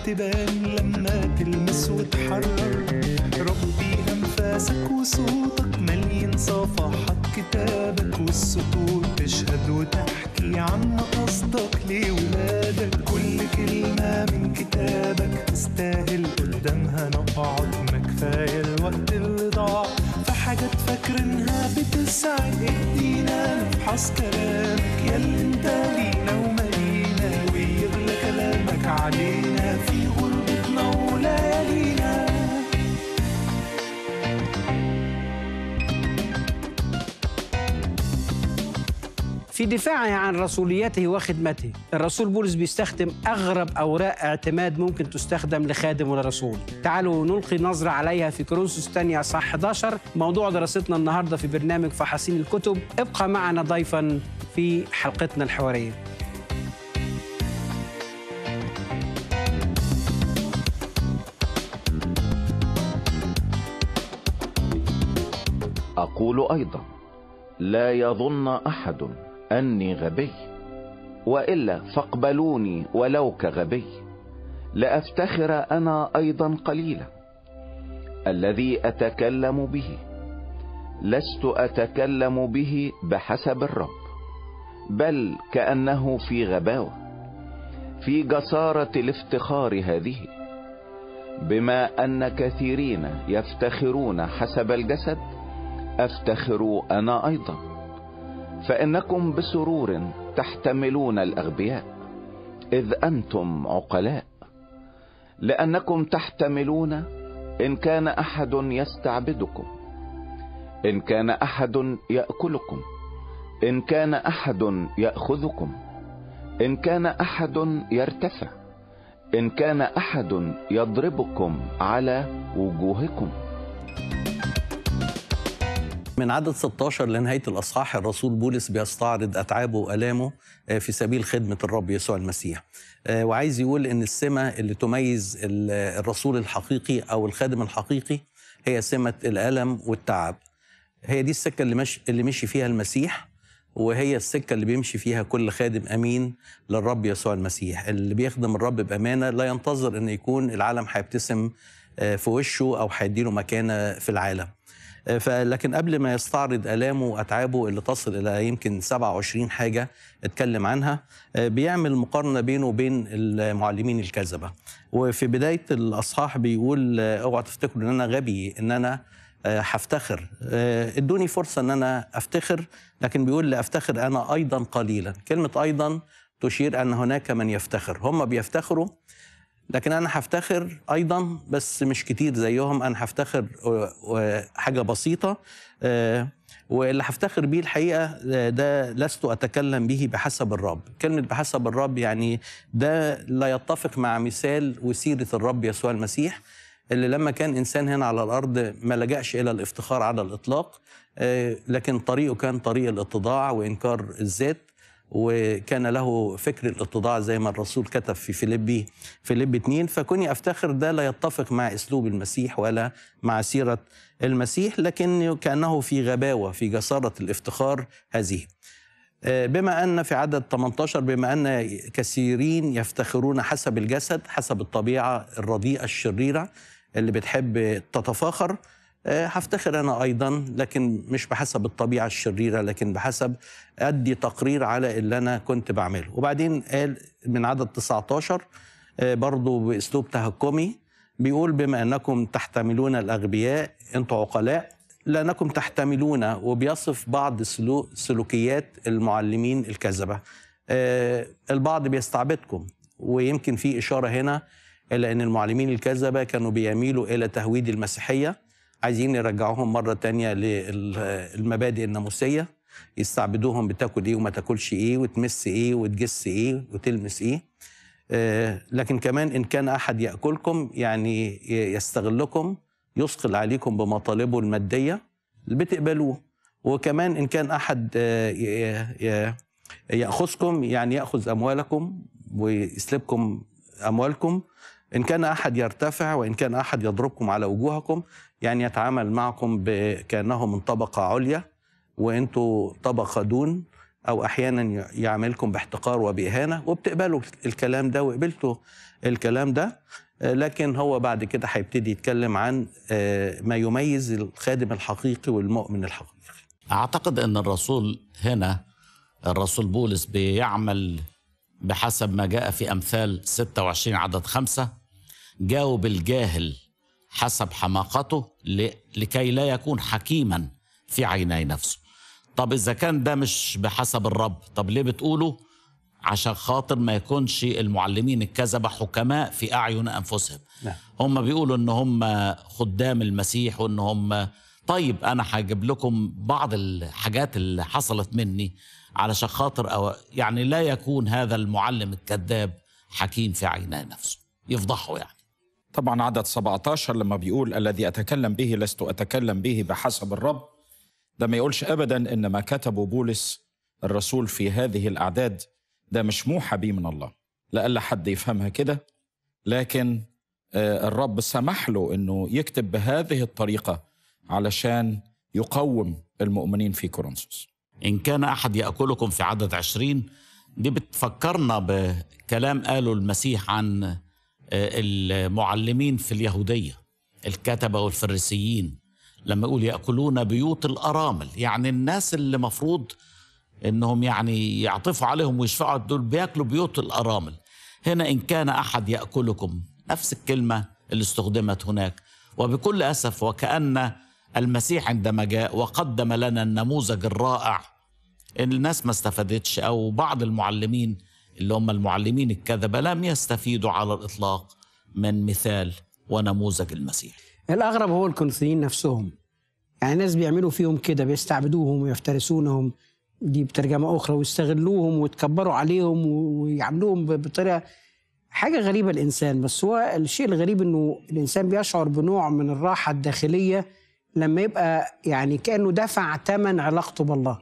تبان لما تلمس وتحرر ربي أنفاسك وصوتك مليان صفحات كتابك والسطور تشهد وتحكي عن قصدك لولادك كل كلمة من كتابك تستاهل قدامها نقعد ما كفاية الوقت اللي ضاع في حاجات فاكرينها بتسعد ايدينا نفحص كلامك ياللي انت لينا ومالينا ويغلى كلامك علينا في غربتنا وليالينا في دفاعه عن رسوليته وخدمته الرسول بولس بيستخدم أغرب أوراق اعتماد ممكن تستخدم لخادم ولا رسول تعالوا نلقي نظرة عليها في كورنثوس الثانية صح 11 موضوع دراستنا النهاردة في برنامج فحاسين الكتب ابقى معنا ضيفا في حلقتنا الحوارية اقول ايضا لا يظن احد اني غبي والا فاقبلوني ولو كغبي لافتخر انا ايضا قليلا الذي اتكلم به لست اتكلم به بحسب الرب بل كانه في غباوه في جساره الافتخار هذه بما ان كثيرين يفتخرون حسب الجسد افتخر انا ايضا فانكم بسرور تحتملون الاغبياء اذ انتم عقلاء لانكم تحتملون ان كان احد يستعبدكم ان كان احد ياكلكم ان كان احد ياخذكم ان كان احد يرتفع ان كان احد يضربكم على وجوهكم من عدد 16 لنهاية الأصحاح الرسول بولس بيستعرض أتعابه وألامه آه، في سبيل خدمة الرب يسوع المسيح آه، وعايز يقول إن السمة اللي تميز ال- الرسول الحقيقي أو الخادم الحقيقي هي سمة الألم والتعب هي دي السكة اللي مش اللي مشي فيها المسيح وهي السكة اللي بيمشي فيها كل خادم أمين للرب يسوع المسيح اللي بيخدم الرب بأمانة لا ينتظر أن يكون العالم هيبتسم آه، في وشه أو هيديله مكانة في العالم فلكن قبل ما يستعرض آلامه وأتعابه اللي تصل إلى يمكن 27 حاجة اتكلم عنها آه، بيعمل مقارنة بينه وبين المعلمين الكذبة وفي بداية الأصحاح بيقول آه، اوعى تفتكروا إن أنا غبي إن أنا آه، هفتخر آه، ادوني فرصة إن أنا أفتخر لكن بيقول لأفتخر أنا أيضا قليلا كلمة أيضا تشير أن هناك من يفتخر هم بيفتخروا لكن انا هفتخر ايضا بس مش كتير زيهم انا هفتخر و- و- حاجه بسيطه آه، واللي هفتخر بيه الحقيقه آه، ده لست اتكلم به بحسب الرب كلمه بحسب الرب يعني ده لا يتفق مع مثال وسيره الرب يسوع المسيح اللي لما كان انسان هنا على الارض ما لجاش الى الافتخار على الاطلاق آه، لكن طريقه كان طريق الاتضاع وانكار الذات وكان له فكر الاتضاع زي ما الرسول كتب في فيليبي فيليب 2 فكوني افتخر ده لا يتفق مع اسلوب المسيح ولا مع سيره المسيح لكن كانه في غباوه في جساره الافتخار هذه آه، بما ان في عدد 18 بما ان كثيرين يفتخرون حسب الجسد حسب الطبيعه الرديئه الشريره اللي بتحب تتفاخر آه، هفتخر انا ايضا لكن مش بحسب الطبيعه الشريره لكن بحسب ادي تقرير على اللي انا كنت بعمله وبعدين قال من عدد 19 آه، برضو باسلوب تهكمي بيقول بما انكم تحتملون الاغبياء انتم عقلاء لانكم تحتملون وبيصف بعض سلو- سلوكيات المعلمين الكذبه آه، البعض بيستعبدكم ويمكن في اشاره هنا الى ان المعلمين الكذبه كانوا بيميلوا الى تهويد المسيحيه عايزين يرجعوهم مره تانية للمبادئ الناموسيه يستعبدوهم بتاكل ايه وما تاكلش ايه وتمس ايه وتجس ايه وتلمس ايه آه، لكن كمان ان كان احد ياكلكم يعني ي- يستغلكم يثقل عليكم بمطالبه الماديه اللي بتقبلوه وكمان ان كان احد آه، ي- ي- ياخذكم يعني ياخذ اموالكم ويسلبكم اموالكم ان كان احد يرتفع وان كان احد يضربكم على وجوهكم يعني يتعامل معكم ب- كانه من طبقه عليا وانتوا طبقه دون او احيانا ي- يعاملكم باحتقار وباهانه وبتقبلوا الكلام ده وقبلتوا الكلام ده آه، لكن هو بعد كده هيبتدي يتكلم عن آه، ما يميز الخادم الحقيقي والمؤمن الحقيقي أعتقد أن الرسول هنا الرسول بولس بيعمل بحسب ما جاء في أمثال 26 عدد خمسة جاوب الجاهل حسب حماقته ل- لكي لا يكون حكيما في عيني نفسه طب إذا كان ده مش بحسب الرب طب ليه بتقوله عشان خاطر ما يكونش المعلمين الكذبة حكماء في أعين أنفسهم نعم. هم بيقولوا ان هم خدام المسيح وان هم طيب انا هجيب لكم بعض الحاجات اللي حصلت مني علشان خاطر أو يعني لا يكون هذا المعلم الكذاب حكيم في عيني نفسه يفضحه يعني طبعا عدد 17 لما بيقول الذي أتكلم به لست أتكلم به بحسب الرب ده ما يقولش أبدا إن ما كتبه بولس الرسول في هذه الأعداد ده مش موحى به من الله لألا حد يفهمها كده لكن آه، الرب سمح له إنه يكتب بهذه الطريقة علشان يقوم المؤمنين في كورنثوس إن كان أحد يأكلكم في عدد عشرين دي بتفكرنا بكلام قاله المسيح عن آه، المعلمين في اليهودية الكتبة والفريسيين لما يقول يأكلون بيوت الأرامل يعني الناس اللي مفروض انهم يعني يعطفوا عليهم ويشفعوا دول بياكلوا بيوت الارامل هنا ان كان احد ياكلكم نفس الكلمه اللي استخدمت هناك وبكل اسف وكان المسيح عندما جاء وقدم لنا النموذج الرائع ان الناس ما استفادتش او بعض المعلمين اللي هم المعلمين الكذبه لم يستفيدوا على الاطلاق من مثال ونموذج المسيح الأغرب هو الكونسيين نفسهم يعني ناس بيعملوا فيهم كده بيستعبدوهم ويفترسونهم دي بترجمة أخرى ويستغلوهم ويتكبروا عليهم ويعاملوهم ب- بطريقة حاجة غريبة الإنسان بس هو الشيء الغريب إنه الإنسان بيشعر بنوع من الراحة الداخلية لما يبقى يعني كأنه دفع ثمن علاقته بالله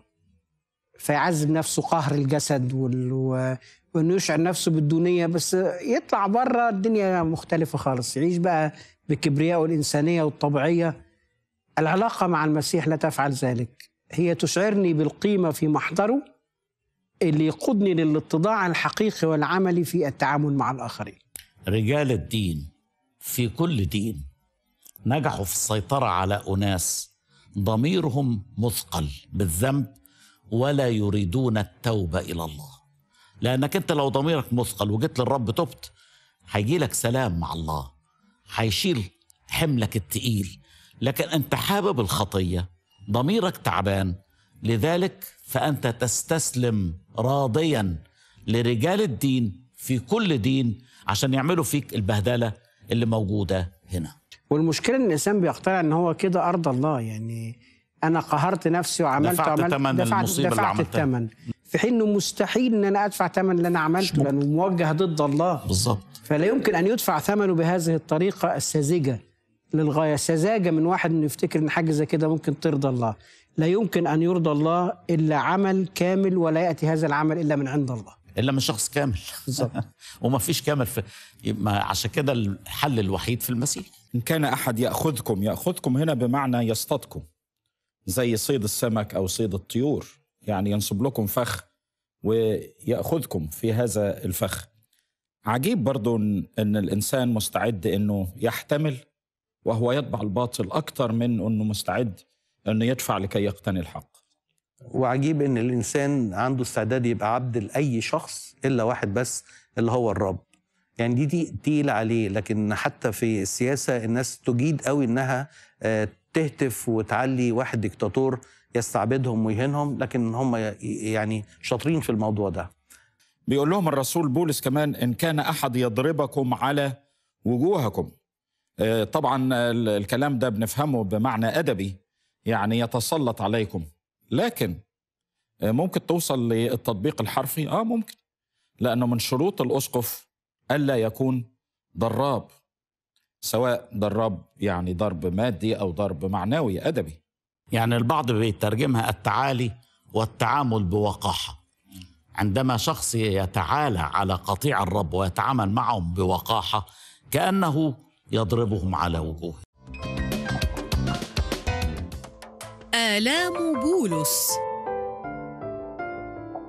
فيعذب نفسه قهر الجسد وال... و- وانه يشعر نفسه بالدونيه بس يطلع بره الدنيا مختلفه خالص يعيش بقى بكبرياء والانسانيه والطبيعيه العلاقه مع المسيح لا تفعل ذلك هي تشعرني بالقيمه في محضره اللي يقودني للاتضاع الحقيقي والعملي في التعامل مع الاخرين رجال الدين في كل دين نجحوا في السيطرة على أناس ضميرهم مثقل بالذنب ولا يريدون التوبة إلى الله لأنك أنت لو ضميرك مثقل وجيت للرب تبت هيجي لك سلام مع الله هيشيل حملك التقيل لكن أنت حابب الخطية ضميرك تعبان لذلك فأنت تستسلم راضيا لرجال الدين في كل دين عشان يعملوا فيك البهدلة اللي موجودة هنا والمشكله ان الانسان بيقتنع ان هو كده ارضى الله يعني انا قهرت نفسي وعملت دفعت وعملت تمن دفعت, المصيبة اللي دفعت عملتها. الثمن في حين انه مستحيل ان انا ادفع ثمن اللي انا عملته لانه موجه ضد الله بالظبط فلا يمكن ان يدفع ثمنه بهذه الطريقه الساذجه للغايه سذاجه من واحد انه يفتكر ان حاجه زي كده ممكن ترضى الله لا يمكن ان يرضى الله الا عمل كامل ولا ياتي هذا العمل الا من عند الله إلا من شخص كامل بالظبط وما فيش كامل في ما عشان كده الحل الوحيد في المسيح إن كان أحد يأخذكم يأخذكم هنا بمعنى يصطادكم زي صيد السمك أو صيد الطيور يعني ينصب لكم فخ ويأخذكم في هذا الفخ عجيب برضو إن إن الإنسان مستعد إنه يحتمل وهو يتبع الباطل أكتر من إنه مستعد إنه يدفع لكي يقتني الحق وعجيب ان الانسان عنده استعداد يبقى عبد لاي شخص الا واحد بس اللي هو الرب يعني دي دي تقيل عليه لكن حتى في السياسه الناس تجيد قوي انها آه، تهتف وتعلي واحد ديكتاتور يستعبدهم ويهينهم لكن هم ي- يعني شاطرين في الموضوع ده بيقول لهم الرسول بولس كمان إن كان أحد يضربكم على وجوهكم آه، طبعا ال- الكلام ده بنفهمه بمعنى أدبي يعني يتسلط عليكم لكن آه، ممكن توصل للتطبيق الحرفي اه ممكن لأنه من شروط الأسقف ألا يكون ضراب سواء ضراب يعني ضرب مادي أو ضرب معنوي أدبي يعني البعض بيترجمها التعالي والتعامل بوقاحة عندما شخص يتعالى على قطيع الرب ويتعامل معهم بوقاحة كأنه يضربهم على وجوههم آلام بولس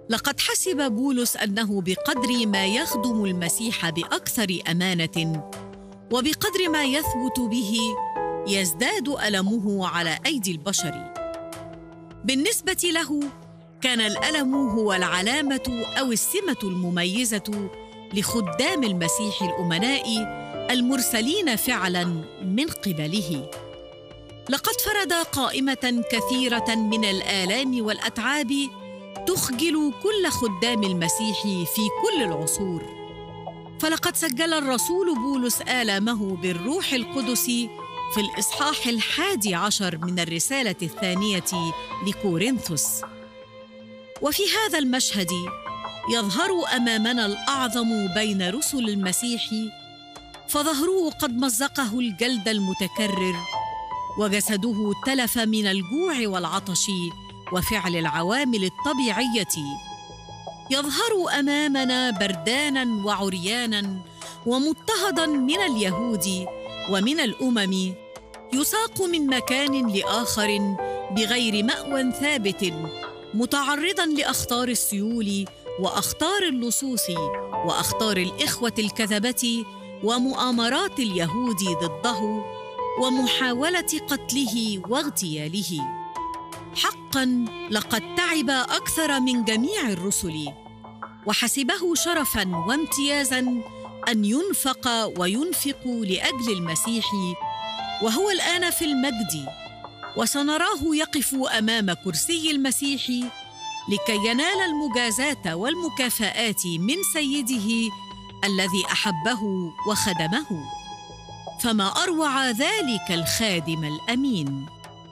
لقد حسب بولس انه بقدر ما يخدم المسيح باكثر امانه وبقدر ما يثبت به يزداد المه على ايدي البشر بالنسبه له كان الالم هو العلامه او السمه المميزه لخدام المسيح الامناء المرسلين فعلا من قبله لقد فرد قائمه كثيره من الالام والاتعاب تخجل كل خدام المسيح في كل العصور فلقد سجل الرسول بولس آلامه بالروح القدس في الإصحاح الحادي عشر من الرسالة الثانية لكورنثوس وفي هذا المشهد يظهر أمامنا الأعظم بين رسل المسيح فظهره قد مزقه الجلد المتكرر وجسده تلف من الجوع والعطش وفعل العوامل الطبيعيه يظهر امامنا بردانا وعريانا ومضطهدا من اليهود ومن الامم يساق من مكان لاخر بغير ماوى ثابت متعرضا لاخطار السيول واخطار اللصوص واخطار الاخوه الكذبه ومؤامرات اليهود ضده ومحاوله قتله واغتياله حقا لقد تعب اكثر من جميع الرسل وحسبه شرفا وامتيازا ان ينفق وينفق لاجل المسيح وهو الان في المجد وسنراه يقف امام كرسي المسيح لكي ينال المجازاه والمكافات من سيده الذي احبه وخدمه فما اروع ذلك الخادم الامين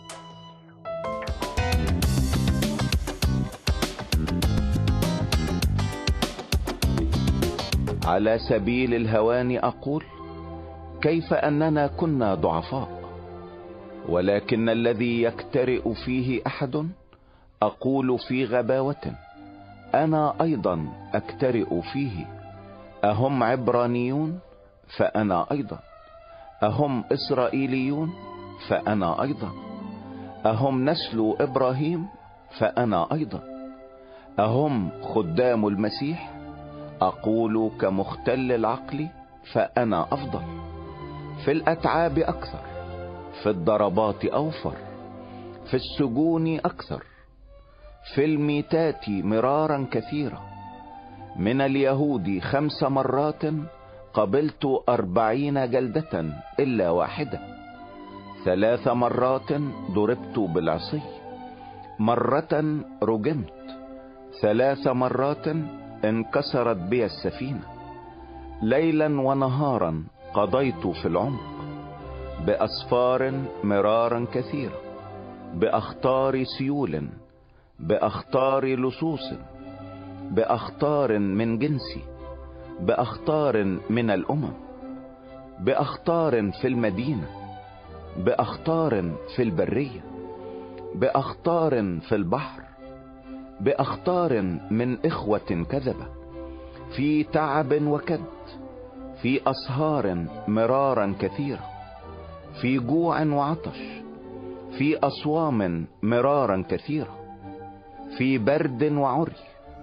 على سبيل الهوان اقول كيف اننا كنا ضعفاء ولكن الذي يكترئ فيه احد اقول في غباوه انا ايضا اكترئ فيه اهم عبرانيون فانا ايضا اهم اسرائيليون فانا ايضا اهم نسل ابراهيم فانا ايضا اهم خدام المسيح اقول كمختل العقل فانا افضل في الاتعاب اكثر في الضربات اوفر في السجون اكثر في الميتات مرارا كثيرا من اليهود خمس مرات قبلت أربعين جلدة إلا واحدة ثلاث مرات ضربت بالعصي مرة رجمت ثلاث مرات انكسرت بي السفينة ليلا ونهارا قضيت في العمق بأسفار مرارا كثيرة بأخطار سيول بأخطار لصوص بأخطار من جنسي بأخطار من الأمم بأخطار في المدينة بأخطار في البرية بأخطار في البحر بأخطار من إخوة كذبة في تعب وكد في أسهار مرارا كثيرة في جوع وعطش في أصوام مرارا كثيرة في برد وعري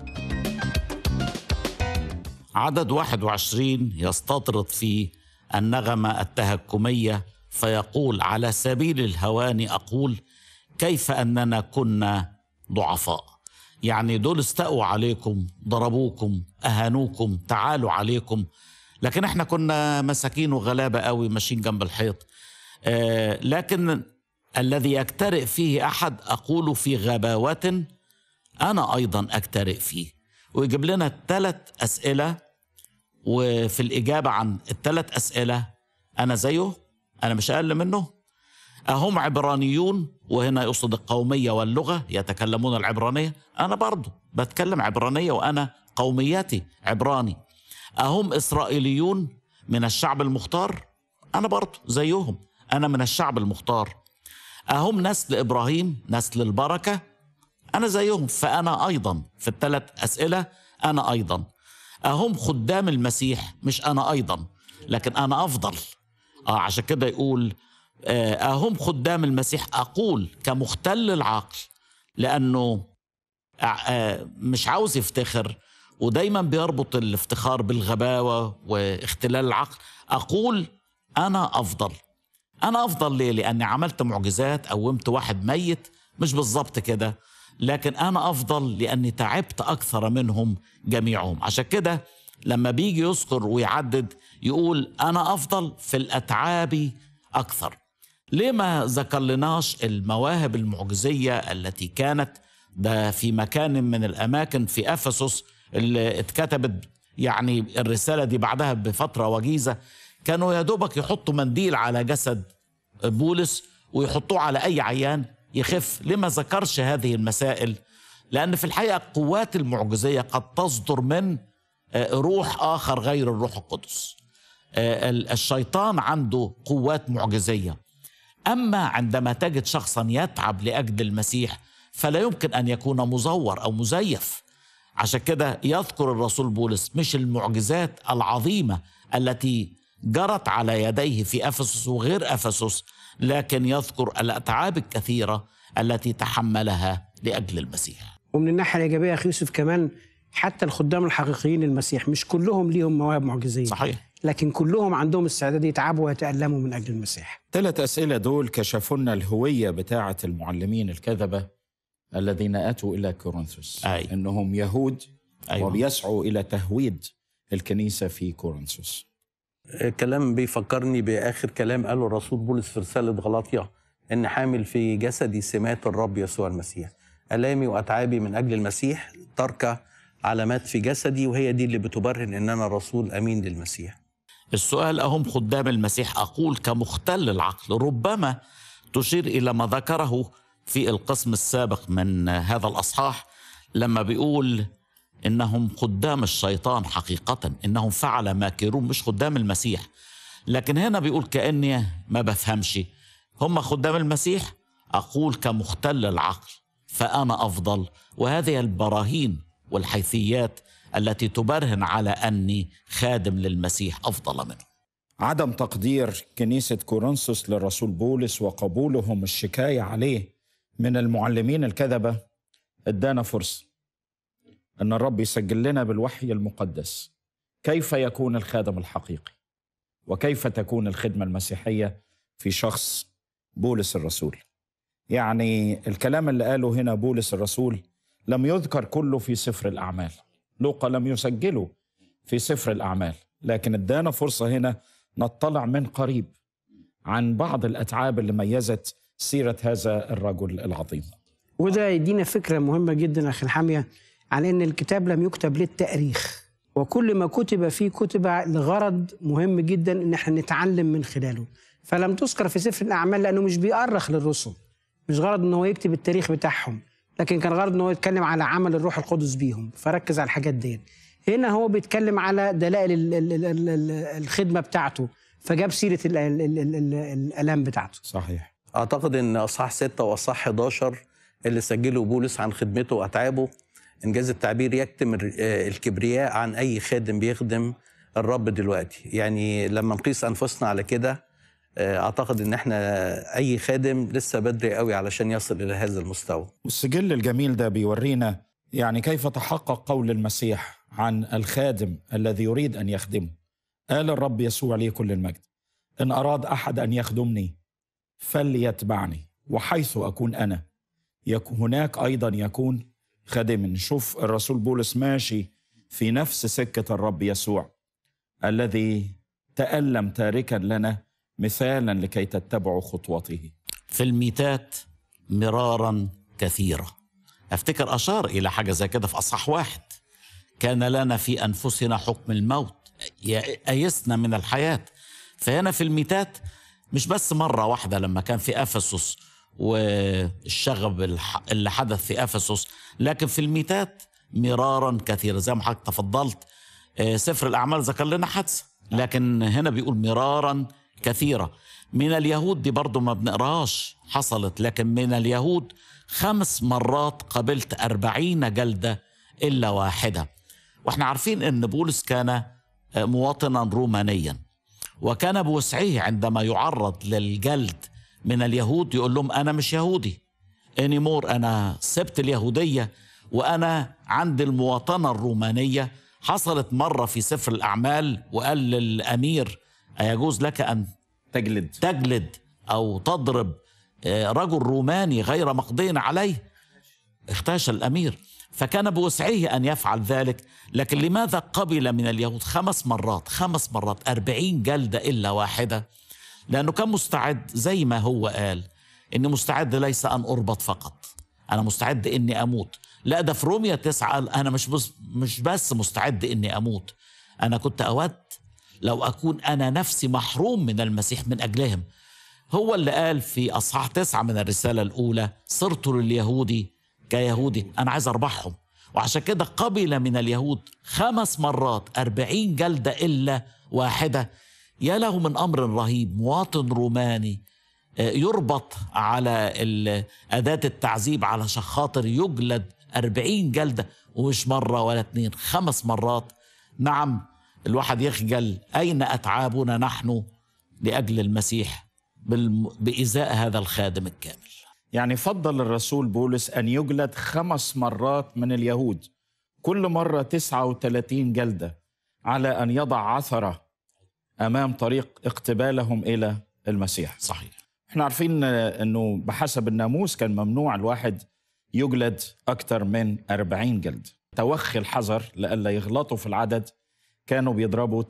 عدد 21 يستطرد فيه النغمة التهكمية فيقول على سبيل الهوان أقول كيف أننا كنا ضعفاء يعني دول استقوا عليكم ضربوكم أهانوكم تعالوا عليكم لكن احنا كنا مساكين وغلابة قوي ماشيين جنب الحيط آه لكن الذي يكترئ فيه أحد أقول في غباوة أنا أيضا أكترئ فيه ويجيب لنا ثلاث أسئلة وفي الإجابة عن الثلاث أسئلة أنا زيه أنا مش أقل منه أهم عبرانيون وهنا يقصد القومية واللغة يتكلمون العبرانية أنا برضو بتكلم عبرانية وأنا قوميتي عبراني أهم إسرائيليون من الشعب المختار أنا برضو زيهم أنا من الشعب المختار أهم نسل إبراهيم نسل البركة أنا زيهم فأنا أيضا في الثلاث أسئلة أنا أيضا أهم خدام المسيح مش أنا أيضا لكن أنا أفضل آه عشان كده يقول آه أهم خدام المسيح أقول كمختل العقل لأنه آه، مش عاوز يفتخر ودايما بيربط الافتخار بالغباوة واختلال العقل أقول أنا أفضل أنا أفضل ليه؟ لأني عملت معجزات قومت واحد ميت مش بالظبط كده لكن أنا أفضل لأني تعبت أكثر منهم جميعهم عشان كده لما بيجي يذكر ويعدد يقول أنا أفضل في الأتعاب أكثر ليه ما ذكر لناش المواهب المعجزية التي كانت ده في مكان من الأماكن في أفسس اللي اتكتبت يعني الرسالة دي بعدها بفترة وجيزة كانوا يا دوبك يحطوا منديل على جسد بولس ويحطوه على أي عيان يخف ليه ما ذكرش هذه المسائل لأن في الحقيقة القوات المعجزية قد تصدر من آه، روح آخر غير الروح القدس آه، ال- الشيطان عنده قوات معجزية أما عندما تجد شخصا يتعب لأجل المسيح فلا يمكن أن يكون مزور أو مزيف عشان كده يذكر الرسول بولس مش المعجزات العظيمة التي جرت على يديه في أفسس وغير أفسس لكن يذكر الأتعاب الكثيرة التي تحملها لأجل المسيح ومن الناحيه الايجابيه يا اخي يوسف كمان حتى الخدام الحقيقيين للمسيح مش كلهم ليهم مواهب معجزيه صحيح لكن كلهم عندهم استعداد يتعبوا ويتالموا من اجل المسيح ثلاث أسئلة دول كشفوا لنا الهوية بتاعة المعلمين الكذبة الذين أتوا إلى كورنثوس أي. إنهم يهود أيوة. وبيسعوا إلى تهويد الكنيسة في كورنثوس كلام بيفكرني باخر كلام قاله الرسول بولس في رساله غلاطيا ان حامل في جسدي سمات الرب يسوع المسيح الامي واتعابي من اجل المسيح ترك علامات في جسدي وهي دي اللي بتبرهن ان انا رسول امين للمسيح السؤال أهم خدام المسيح أقول كمختل العقل ربما تشير إلى ما ذكره في القسم السابق من هذا الأصحاح لما بيقول إنهم خدام الشيطان حقيقة إنهم فعل ماكرون مش خدام المسيح لكن هنا بيقول كأني ما بفهمش هم خدام المسيح أقول كمختل العقل فأنا أفضل وهذه البراهين والحيثيات التي تبرهن على أني خادم للمسيح أفضل منه عدم تقدير كنيسة كورنثوس للرسول بولس وقبولهم الشكاية عليه من المعلمين الكذبة ادانا فرصة أن الرب يسجل لنا بالوحي المقدس كيف يكون الخادم الحقيقي وكيف تكون الخدمة المسيحية في شخص بولس الرسول يعني الكلام اللي قاله هنا بولس الرسول لم يذكر كله في سفر الأعمال لوقا لم يسجله في سفر الأعمال لكن ادانا فرصة هنا نطلع من قريب عن بعض الأتعاب اللي ميزت سيرة هذا الرجل العظيم وده يدينا فكره مهمه جدا اخي الحاميه عن ان الكتاب لم يكتب للتاريخ وكل ما كتب فيه كتب لغرض مهم جدا ان احنا نتعلم من خلاله فلم تذكر في سفر الاعمال لانه مش بيأرخ للرسل مش غرض ان هو يكتب التاريخ بتاعهم لكن كان غرض ان هو يتكلم على عمل الروح القدس بيهم فركز على الحاجات دي هنا هو بيتكلم على دلائل ال- ال- ال- ال- ال- الخدمه بتاعته فجاب سيره ال- ال- ال- ال- ال- الالام بتاعته صحيح اعتقد ان اصحاح 6 واصحاح 11 اللي سجله بولس عن خدمته واتعابه انجاز التعبير يكتم الر- آه، الكبرياء عن اي خادم بيخدم الرب دلوقتي يعني لما نقيس انفسنا على كده آه، اعتقد ان احنا اي خادم لسه بدري قوي علشان يصل الى هذا المستوى والسجل الجميل ده بيورينا يعني كيف تحقق قول المسيح عن الخادم الذي يريد أن يخدمه قال الرب يسوع لي كل المجد إن أراد أحد أن يخدمني فليتبعني وحيث أكون أنا يك- هناك أيضا يكون خادم نشوف الرسول بولس ماشي في نفس سكة الرب يسوع الذي تألم تاركا لنا مثالا لكي تتبعوا خطوته في الميتات مرارا كثيرة أفتكر أشار إلى حاجة زي كده في أصح واحد كان لنا في أنفسنا حكم الموت أيسنا من الحياة فهنا في الميتات مش بس مرة واحدة لما كان في أفسس والشغب الح- اللي حدث في أفسس لكن في الميتات مرارا كثيرة زي ما حضرتك تفضلت آه، سفر الأعمال ذكر لنا حادثة لكن هنا بيقول مرارا كثيرة من اليهود دي برضو ما بنقراش حصلت لكن من اليهود خمس مرات قبلت أربعين جلدة إلا واحدة واحنا عارفين أن بولس كان آه، مواطنا رومانيا وكان بوسعه عندما يعرض للجلد من اليهود يقول لهم أنا مش يهودي انيمور أنا سبت اليهودية وأنا عند المواطنة الرومانية حصلت مرة في سفر الأعمال وقال للأمير أيجوز لك أن تجلد تجلد أو تضرب آه، رجل روماني غير مقضي عليه اختاش الأمير فكان بوسعه أن يفعل ذلك لكن لماذا قبل من اليهود خمس مرات خمس مرات أربعين جلدة إلا واحدة لأنه كان مستعد زي ما هو قال إني مستعد ليس أن أربط فقط أنا مستعد إني أموت لا ده في روميا تسعة قال أنا مش بس مش بس مستعد إني أموت أنا كنت أود لو أكون أنا نفسي محروم من المسيح من أجلهم هو اللي قال في أصحاح تسعة من الرسالة الأولى صرت لليهودي كيهودي أنا عايز أربحهم وعشان كده قبل من اليهود خمس مرات أربعين جلدة إلا واحدة يا له من أمر رهيب مواطن روماني آه، يربط على ال- أداة التعذيب علشان خاطر يجلد أربعين جلدة ومش مرة ولا اتنين خمس مرات نعم الواحد يخجل أين أتعابنا نحن لأجل المسيح بالم- بإزاء هذا الخادم الكامل يعني فضل الرسول بولس أن يجلد خمس مرات من اليهود كل مرة 39 جلدة على أن يضع عثرة أمام طريق اقتبالهم إلى المسيح صحيح احنا عارفين آه، أنه بحسب الناموس كان ممنوع الواحد يجلد أكثر من 40 جلد توخي الحذر لئلا يغلطوا في العدد كانوا بيضربوا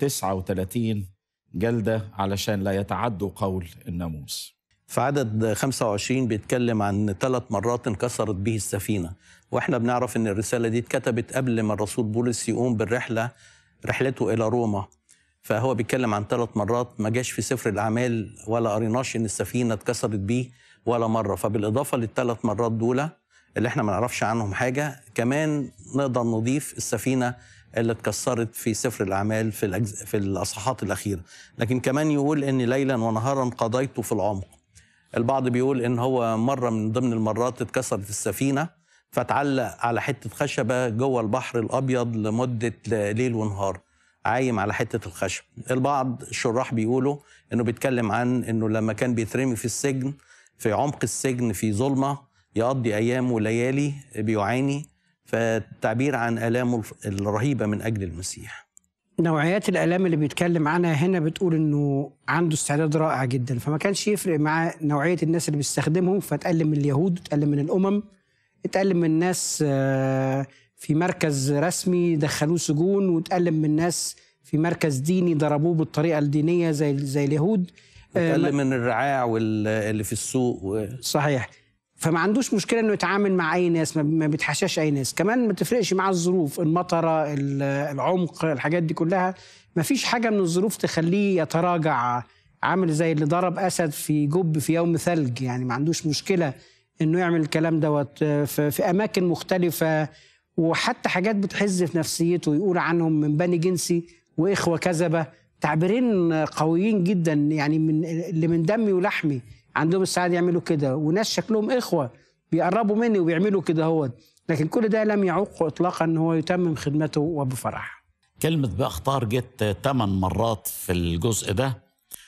39 جلدة علشان لا يتعدوا قول الناموس في عدد 25 بيتكلم عن ثلاث مرات انكسرت به السفينة واحنا بنعرف ان الرسالة دي اتكتبت قبل ما الرسول بولس يقوم بالرحلة رحلته إلى روما فهو بيتكلم عن ثلاث مرات ما جاش في سفر الأعمال ولا قريناش ان السفينة اتكسرت بيه ولا مرة فبالإضافة للثلاث مرات دول اللي احنا ما نعرفش عنهم حاجة كمان نقدر نضيف السفينة اللي اتكسرت في سفر الأعمال في, الأجز... في الأصحاحات الأخيرة لكن كمان يقول إن ليلا ونهارا قضيت في العمق البعض بيقول ان هو مره من ضمن المرات اتكسرت السفينه فتعلق على حته خشبه جوه البحر الابيض لمده ليل ونهار عايم على حته الخشب البعض الشراح بيقولوا انه بيتكلم عن انه لما كان بيترمي في السجن في عمق السجن في ظلمه يقضي ايام وليالي بيعاني فالتعبير عن الامه الرهيبه من اجل المسيح نوعيات الالام اللي بيتكلم عنها هنا بتقول انه عنده استعداد رائع جدا فما كانش يفرق معاه نوعيه الناس اللي بيستخدمهم فتقلم من اليهود تقلم من الامم اتقلم من ناس آه، في مركز رسمي دخلوه سجون وتقلم من ناس في مركز ديني ضربوه بالطريقه الدينيه زي زي اليهود آه، اتكلم من الرعاع واللي في السوق و... صحيح فما عندوش مشكله انه يتعامل مع اي ناس ما- ما بيتحاشاش اي ناس كمان ما تفرقش معاه الظروف المطره ال- العمق الحاجات دي كلها ما فيش حاجه من الظروف تخليه يتراجع عامل زي اللي ضرب اسد في جب في يوم ثلج يعني ما عندوش مشكله انه يعمل الكلام دوت في, في اماكن مختلفه وحتى حاجات بتحز في نفسيته يقول عنهم من بني جنسي واخوه كذبه تعبيرين قويين جدا يعني من اللي من دمي ولحمي عندهم السعاده يعملوا كده وناس شكلهم اخوه بيقربوا مني وبيعملوا كده هو لكن كل ده لم يعوقه اطلاقا ان هو يتمم خدمته وبفرح كلمة بأخطار جت ثمان مرات في الجزء ده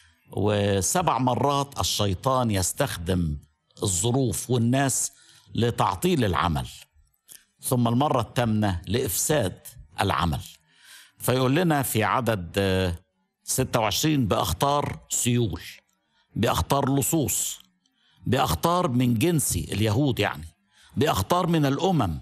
وسبع مرات الشيطان يستخدم الظروف والناس لتعطيل العمل ثم المرة الثامنة لإفساد العمل فيقول لنا في عدد آه، 26 بأخطار سيول بأخطار لصوص بأخطار من جنسي اليهود يعني بأخطار من الأمم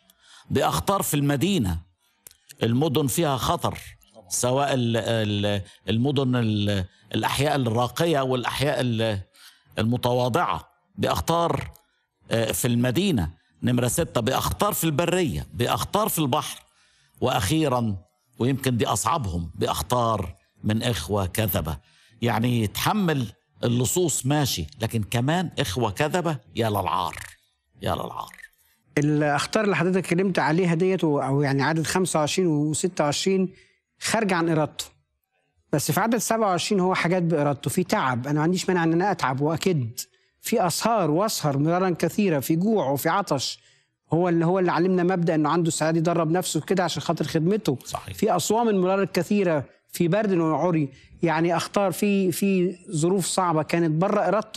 بأخطار في المدينة المدن فيها خطر سواء ال- ال- المدن ال- الأحياء الراقية والأحياء ال- المتواضعة بأخطار آه، في المدينة نمرة ستة بأخطار في البرية بأخطار في البحر وأخيرا ويمكن دي أصعبهم بأخطار من إخوة كذبة يعني يتحمل اللصوص ماشي لكن كمان إخوة كذبة يا للعار يا للعار الاخطار اللي حضرتك اتكلمت عليها ديت و- او يعني عدد 25 و26 خارجه عن ارادته بس في عدد 27 هو حاجات بارادته في تعب انا ما عنديش مانع ان انا اتعب واكد في اسهار واسهر مرارا كثيره في جوع وفي عطش هو اللي هو اللي علمنا مبدا انه عنده استعداد يدرب نفسه كده عشان خاطر خدمته صحيح. في اصوام المرار الكثيره في برد وعري يعني اختار في في ظروف صعبه كانت بره ارادته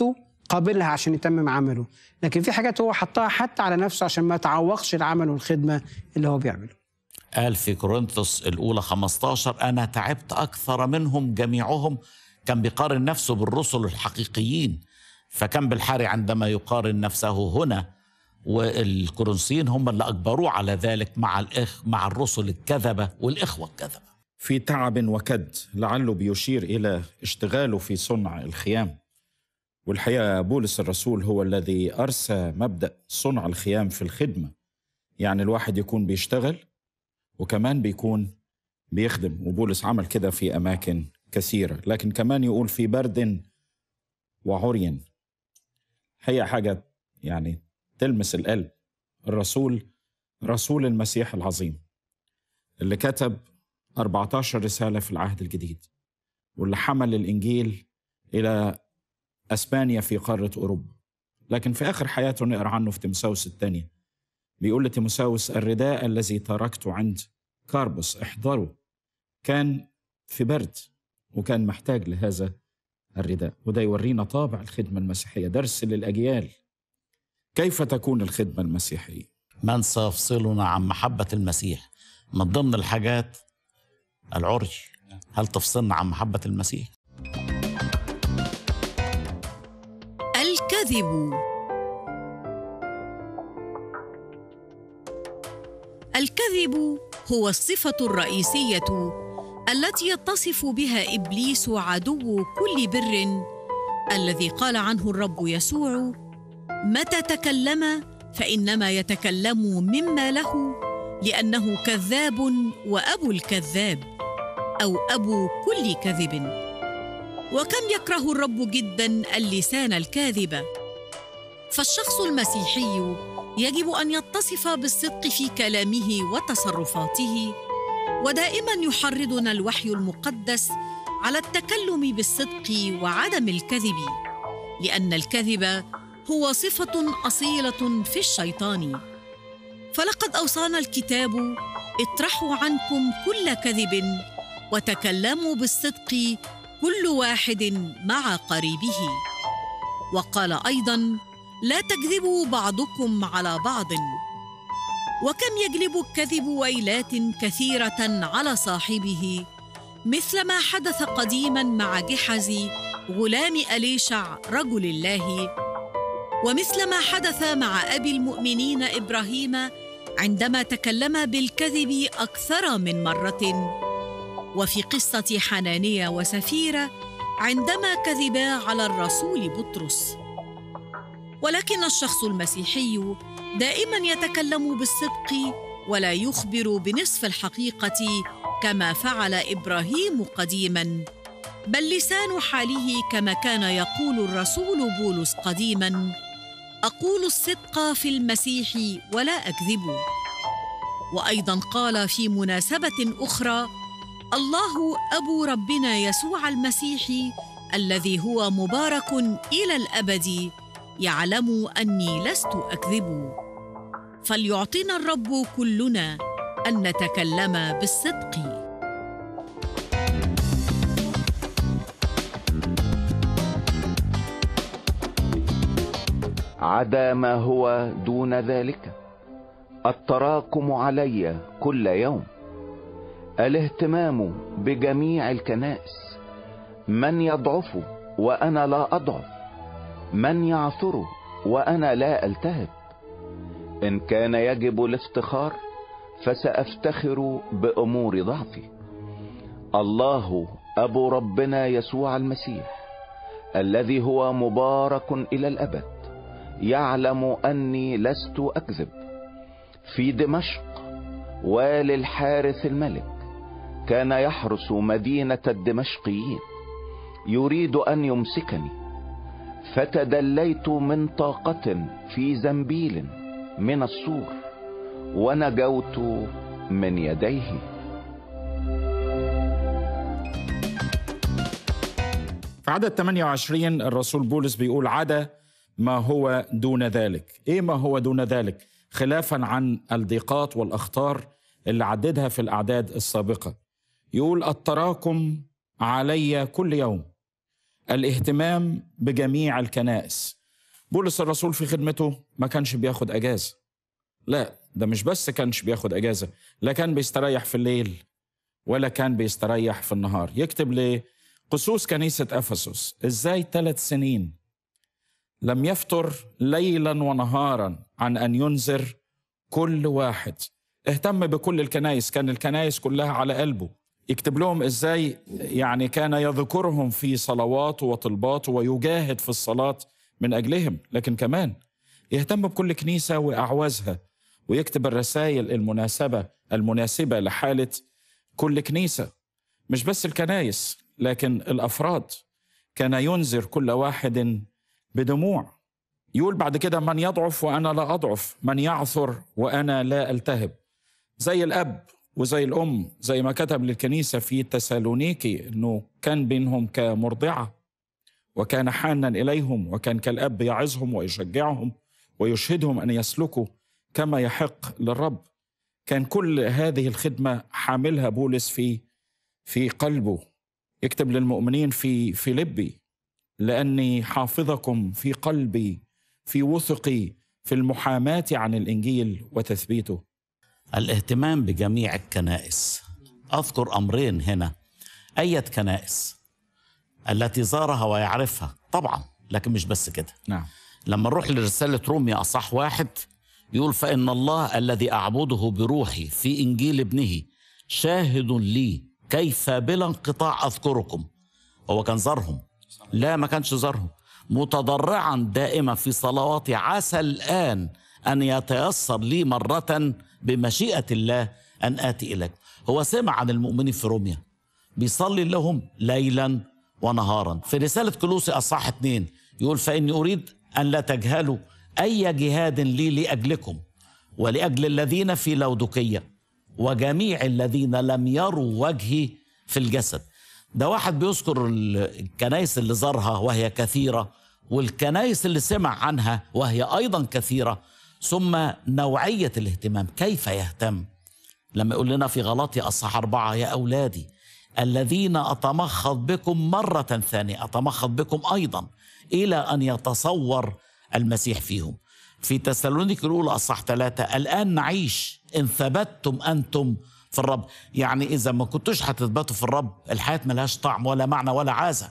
قابلها عشان يتمم عمله لكن في حاجات هو حطها حتى على نفسه عشان ما تعوقش العمل والخدمة اللي هو بيعمله قال في كورنثوس الأولى 15 أنا تعبت أكثر منهم جميعهم كان بيقارن نفسه بالرسل الحقيقيين فكان بالحري عندما يقارن نفسه هنا والكورنثيين هم اللي أجبروه على ذلك مع الإخ مع الرسل الكذبة والإخوة الكذبة في تعب وكد لعله بيشير الى اشتغاله في صنع الخيام والحقيقه بولس الرسول هو الذي ارسى مبدا صنع الخيام في الخدمه يعني الواحد يكون بيشتغل وكمان بيكون بيخدم وبولس عمل كده في اماكن كثيره لكن كمان يقول في برد وعري هي حاجه يعني تلمس القلب الرسول رسول المسيح العظيم اللي كتب 14 رسالة في العهد الجديد واللي حمل الإنجيل إلى أسبانيا في قارة أوروبا لكن في آخر حياته نقرأ عنه في تيموساوس الثانية بيقول لتيموساوس الرداء الذي تركته عند كاربوس احضره كان في برد وكان محتاج لهذا الرداء وده يورينا طابع الخدمة المسيحية درس للأجيال كيف تكون الخدمة المسيحية من سيفصلنا عن محبة المسيح من ضمن الحاجات العري هل تفصلنا عن محبة المسيح الكذب الكذب هو الصفه الرئيسيه التي يتصف بها ابليس عدو كل بر الذي قال عنه الرب يسوع متى تكلم فانما يتكلم مما له لانه كذاب وابو الكذاب او ابو كل كذب وكم يكره الرب جدا اللسان الكاذب فالشخص المسيحي يجب ان يتصف بالصدق في كلامه وتصرفاته ودائما يحرضنا الوحي المقدس على التكلم بالصدق وعدم الكذب لان الكذب هو صفه اصيله في الشيطان فلقد اوصانا الكتاب اطرحوا عنكم كل كذب وتكلموا بالصدق كل واحد مع قريبه وقال ايضا لا تكذبوا بعضكم على بعض وكم يجلب الكذب ويلات كثيره على صاحبه مثل ما حدث قديما مع جحزي غلام اليشع رجل الله ومثل ما حدث مع ابي المؤمنين ابراهيم عندما تكلم بالكذب اكثر من مره وفي قصه حنانيه وسفيره عندما كذبا على الرسول بطرس ولكن الشخص المسيحي دائما يتكلم بالصدق ولا يخبر بنصف الحقيقه كما فعل ابراهيم قديما بل لسان حاله كما كان يقول الرسول بولس قديما اقول الصدق في المسيح ولا اكذب وايضا قال في مناسبه اخرى الله ابو ربنا يسوع المسيح الذي هو مبارك الى الابد يعلم اني لست اكذب فليعطنا الرب كلنا ان نتكلم بالصدق عدا ما هو دون ذلك التراكم علي كل يوم الاهتمام بجميع الكنائس من يضعف وانا لا اضعف من يعثر وانا لا التهب ان كان يجب الافتخار فسافتخر بامور ضعفي الله ابو ربنا يسوع المسيح الذي هو مبارك الى الابد يعلم اني لست اكذب في دمشق والي الحارث الملك كان يحرس مدينة الدمشقيين يريد ان يمسكني فتدليت من طاقة في زنبيل من السور ونجوت من يديه في عدد 28 الرسول بولس بيقول عدا ما هو دون ذلك ايه ما هو دون ذلك خلافا عن الضيقات والاخطار اللي عددها في الاعداد السابقه يقول التراكم علي كل يوم الاهتمام بجميع الكنائس بولس الرسول في خدمته ما كانش بياخد اجازه لا ده مش بس كانش بياخد اجازه لا كان بيستريح في الليل ولا كان بيستريح في النهار يكتب لقصوص كنيسه افسس ازاي ثلاث سنين لم يفتر ليلا ونهارا عن ان ينذر كل واحد اهتم بكل الكنائس كان الكنائس كلها على قلبه يكتب لهم ازاي يعني كان يذكرهم في صلواته وطلباته ويجاهد في الصلاه من اجلهم لكن كمان يهتم بكل كنيسه واعوازها ويكتب الرسائل المناسبه المناسبه لحاله كل كنيسه مش بس الكنائس لكن الافراد كان ينذر كل واحد بدموع يقول بعد كده من يضعف وانا لا اضعف من يعثر وانا لا التهب زي الاب وزي الام زي ما كتب للكنيسه في تسالونيكي انه كان بينهم كمرضعه وكان حانا اليهم وكان كالاب يعظهم ويشجعهم ويشهدهم ان يسلكوا كما يحق للرب كان كل هذه الخدمه حاملها بولس في في قلبه يكتب للمؤمنين في فيلبي لاني حافظكم في قلبي في وثقي في المحاماه عن الانجيل وتثبيته الاهتمام بجميع الكنائس اذكر امرين هنا اية كنائس التي زارها ويعرفها طبعا لكن مش بس كده نعم لما نروح لرسالة روميا أصح واحد يقول فإن الله الذي أعبده بروحي في إنجيل ابنه شاهد لي كيف بلا انقطاع أذكركم هو كان زارهم لا ما كانش زارهم متضرعا دائما في صلواتي عسى الآن أن يتيسر لي مرة بمشيئة الله أن آتي إليك هو سمع عن المؤمنين في روميا بيصلي لهم ليلا ونهارا في رسالة كلوسي أصح اتنين يقول فإني أريد أن لا تجهلوا أي جهاد لي لأجلكم ولأجل الذين في لودكية وجميع الذين لم يروا وجهي في الجسد ده واحد بيذكر الكنائس اللي زارها وهي كثيرة والكنائس اللي سمع عنها وهي أيضا كثيرة ثم نوعية الاهتمام كيف يهتم لما يقول لنا في غلطي أصح أربعة يا أولادي الذين أتمخض بكم مرة ثانية أتمخض بكم أيضا إلى أن يتصور المسيح فيهم في تسالونيك الأولى أصح ثلاثة الآن نعيش إن ثبتتم أنتم في الرب يعني إذا ما كنتوش هتثبتوا في الرب الحياة ملهاش طعم ولا معنى ولا عازة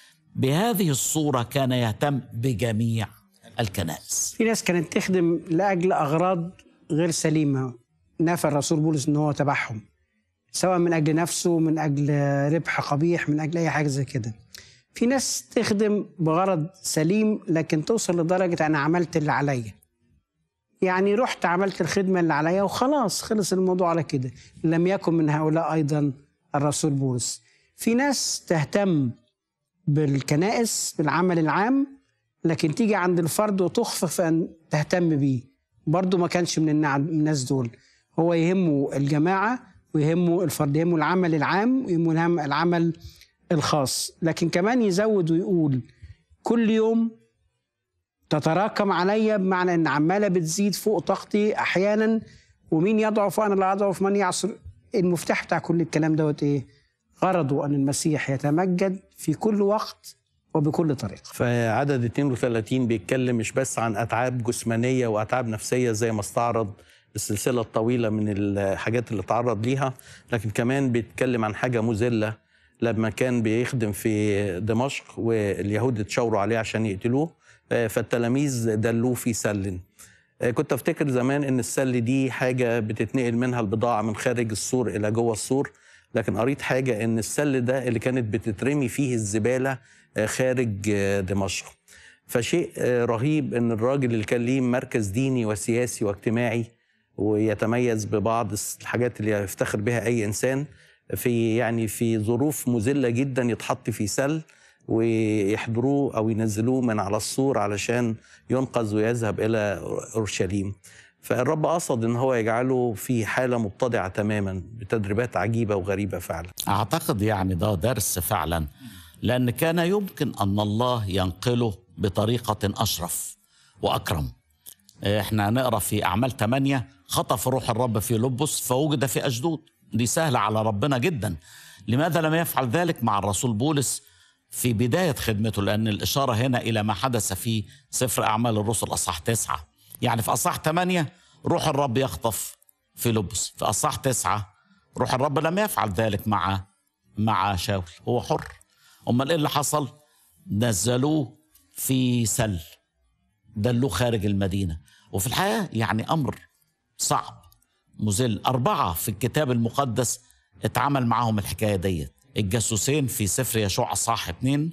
بهذه الصورة كان يهتم بجميع الكنائس في ناس كانت تخدم لاجل اغراض غير سليمه نفى الرسول بولس ان هو تبعهم سواء من اجل نفسه من اجل ربح قبيح من اجل اي حاجه زي كده في ناس تخدم بغرض سليم لكن توصل لدرجه انا عملت اللي عليا يعني رحت عملت الخدمه اللي عليا وخلاص خلص الموضوع على كده لم يكن من هؤلاء ايضا الرسول بولس في ناس تهتم بالكنائس بالعمل العام لكن تيجي عند الفرد وتخفق في ان تهتم بيه برضه ما كانش من النع- من الناس دول هو يهمه الجماعه ويهمه الفرد يهمه العمل العام ويهمه الهم- العمل الخاص لكن كمان يزود ويقول كل يوم تتراكم عليا بمعنى ان عماله بتزيد فوق طاقتي احيانا ومين يضعف وانا لا اضعف من يعصر المفتاح بتاع كل الكلام دوت ايه غرضه ان المسيح يتمجد في كل وقت وبكل طريقه فعدد 32 بيتكلم مش بس عن اتعاب جسمانيه واتعاب نفسيه زي ما استعرض السلسله الطويله من الحاجات اللي تعرض ليها لكن كمان بيتكلم عن حاجه مذله لما كان بيخدم في دمشق واليهود اتشاوروا عليه عشان يقتلوه آه، فالتلاميذ دلوه في سل آه، كنت افتكر زمان ان السل دي حاجه بتتنقل منها البضاعه من خارج السور الى جوه السور لكن قريت حاجه ان السل ده اللي كانت بتترمي فيه الزباله آه، خارج آه، دمشق فشيء آه، رهيب ان الراجل اللي كان ليه مركز ديني وسياسي واجتماعي ويتميز ببعض الحاجات اللي يفتخر بها اي انسان في يعني في ظروف مذله جدا يتحط في سل ويحضروه او ينزلوه من على السور علشان ينقذ ويذهب الى اورشليم فالرب قصد ان هو يجعله في حاله مبتدعه تماما بتدريبات عجيبه وغريبه فعلا أعتقد يعني ده درس فعلا لأن كان يمكن أن الله ينقله بطريقة أشرف وأكرم احنا نقرا في أعمال 8 خطف روح الرب في لبس فوجد في أشدود دي سهلة على ربنا جدا لماذا لم يفعل ذلك مع الرسول بولس في بداية خدمته لأن الإشارة هنا إلى ما حدث في سفر أعمال الرسل أصح تسعة يعني في أصح ثمانية روح الرب يخطف في لبس في أصح تسعة روح الرب لم يفعل ذلك مع مع شاول هو حر أمال إيه اللي حصل نزلوه في سل دلوه خارج المدينة وفي الحقيقة يعني أمر صعب مذل أربعة في الكتاب المقدس اتعمل معاهم الحكاية ديت الجاسوسين في سفر يشوع صح اتنين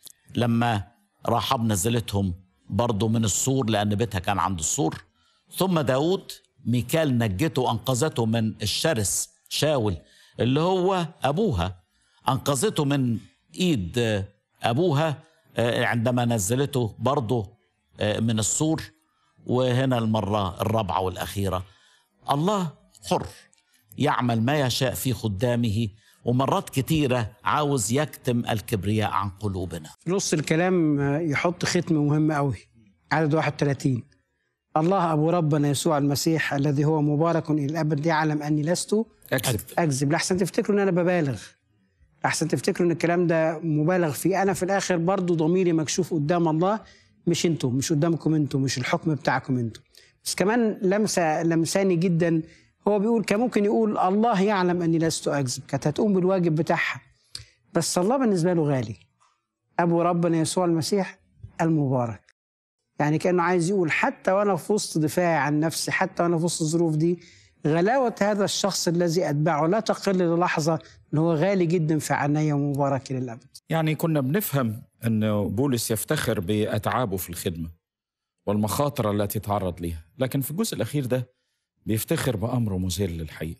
لما راحب نزلتهم برضه من السور لأن بيتها كان عند السور ثم داود ميكال نجته وأنقذته من الشرس شاول اللي هو أبوها أنقذته من إيد أبوها عندما نزلته برضه من السور وهنا المرة الرابعة والأخيرة الله حر يعمل ما يشاء في خدامه ومرات كتيرة عاوز يكتم الكبرياء عن قلوبنا في نص الكلام يحط ختم مهم قوي عدد 31 الله أبو ربنا يسوع المسيح الذي هو مبارك إلى الأبد يعلم أني لست اكذب أكذب لحسن تفتكروا إن أنا ببالغ لحسن تفتكروا إن الكلام ده مبالغ فيه أنا في الآخر برضو ضميري مكشوف قدام الله مش انتوا مش قدامكم انتوا مش الحكم بتاعكم انتوا بس كمان لمسة لمساني جدا هو بيقول كان ممكن يقول الله يعلم أني لست أكذب كانت هتقوم بالواجب بتاعها بس الله بالنسبة له غالي أبو ربنا يسوع المسيح المبارك يعني كأنه عايز يقول حتى وأنا في وسط دفاعي عن نفسي حتى وأنا في وسط الظروف دي غلاوة هذا الشخص الذي أتبعه لا تقل للحظة أنه هو غالي جدا في عيني ومبارك للأبد يعني كنا بنفهم أن بولس يفتخر بأتعابه في الخدمة والمخاطر التي تعرض لها لكن في الجزء الأخير ده بيفتخر بأمره مذل الحقيقة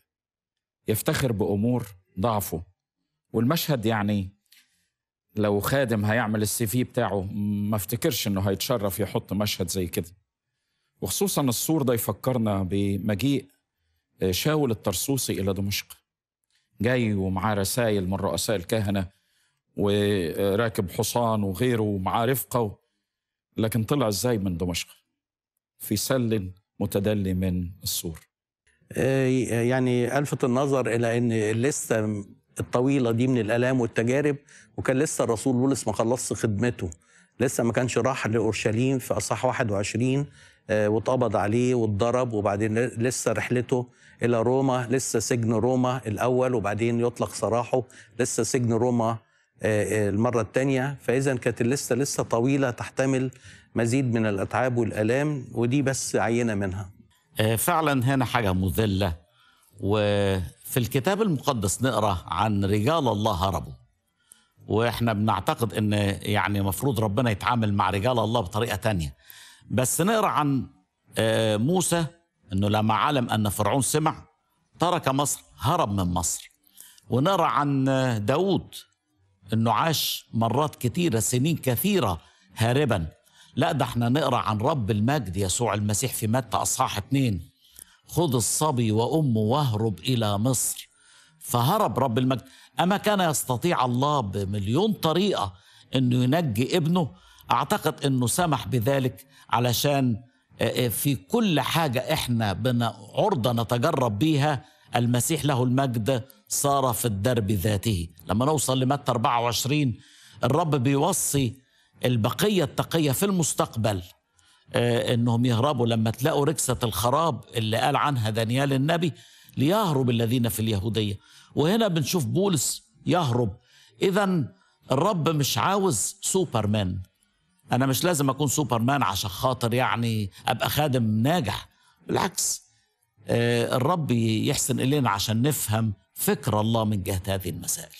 يفتخر بأمور ضعفه والمشهد يعني لو خادم هيعمل السي في بتاعه ما افتكرش انه هيتشرف يحط مشهد زي كده وخصوصا السور ده يفكرنا بمجيء شاول الطرسوسي الى دمشق جاي ومعاه رسائل من رؤساء الكهنه وراكب حصان وغيره ومعاه رفقه لكن طلع ازاي من دمشق في سل متدلي من السور آه، يعني الفت النظر الى ان اللسته الطويله دي من الالام والتجارب وكان لسه الرسول بولس ما خلصش خدمته لسه ما كانش راح لاورشليم في اصحاح 21 آه، واتقبض عليه واتضرب وبعدين لسه رحلته الى روما لسه سجن روما الاول وبعدين يطلق سراحه لسه سجن روما آه، آه، المره الثانيه فاذا كانت اللسته لسه طويله تحتمل مزيد من الاتعاب والالام ودي بس عينه منها آه، فعلا هنا حاجة مذلة وفي الكتاب المقدس نقرأ عن رجال الله هربوا واحنا بنعتقد ان يعني مفروض ربنا يتعامل مع رجال الله بطريقة تانية بس نقرأ عن آه، موسى انه لما علم ان فرعون سمع ترك مصر هرب من مصر ونقرأ عن آه، داود انه عاش مرات كتيرة سنين كثيرة هاربا لا ده احنا نقرا عن رب المجد يسوع المسيح في متى اصحاح اتنين خذ الصبي وامه واهرب الى مصر فهرب رب المجد اما كان يستطيع الله بمليون طريقه انه ينجي ابنه اعتقد انه سمح بذلك علشان آه، آه، في كل حاجه احنا بن- عرضه نتجرب بيها المسيح له المجد صار في الدرب ذاته لما نوصل لمتى 24 الرب بيوصي البقية التقية في المستقبل آه، انهم يهربوا لما تلاقوا ركسة الخراب اللي قال عنها دانيال النبي ليهرب الذين في اليهودية وهنا بنشوف بولس يهرب اذا الرب مش عاوز سوبرمان انا مش لازم اكون سوبرمان عشان خاطر يعني ابقى خادم ناجح بالعكس آه، الرب يحسن الينا عشان نفهم فكر الله من جهة هذه المسائل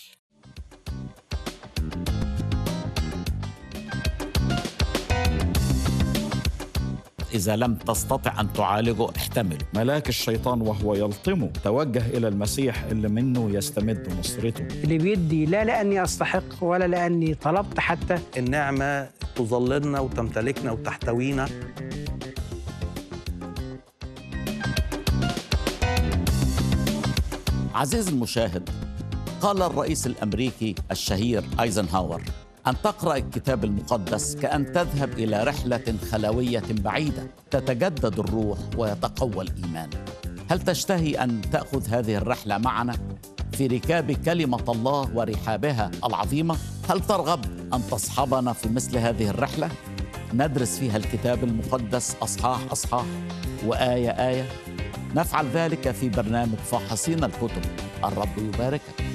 إذا لم تستطع أن تعالجه احتمله ملاك الشيطان وهو يلطمه توجه إلى المسيح اللي منه يستمد نصرته اللي بيدي لا لأني أستحق ولا لأني طلبت حتى النعمه تظللنا وتمتلكنا وتحتوينا عزيزي المشاهد قال الرئيس الامريكي الشهير ايزنهاور ان تقرا الكتاب المقدس كان تذهب الى رحله خلويه بعيده تتجدد الروح ويتقوى الايمان هل تشتهي ان تاخذ هذه الرحله معنا في ركاب كلمة الله ورحابها العظيمة هل ترغب أن تصحبنا في مثل هذه الرحلة؟ ندرس فيها الكتاب المقدس أصحاح أصحاح وآية آية نفعل ذلك في برنامج فاحصين الكتب الرب يباركك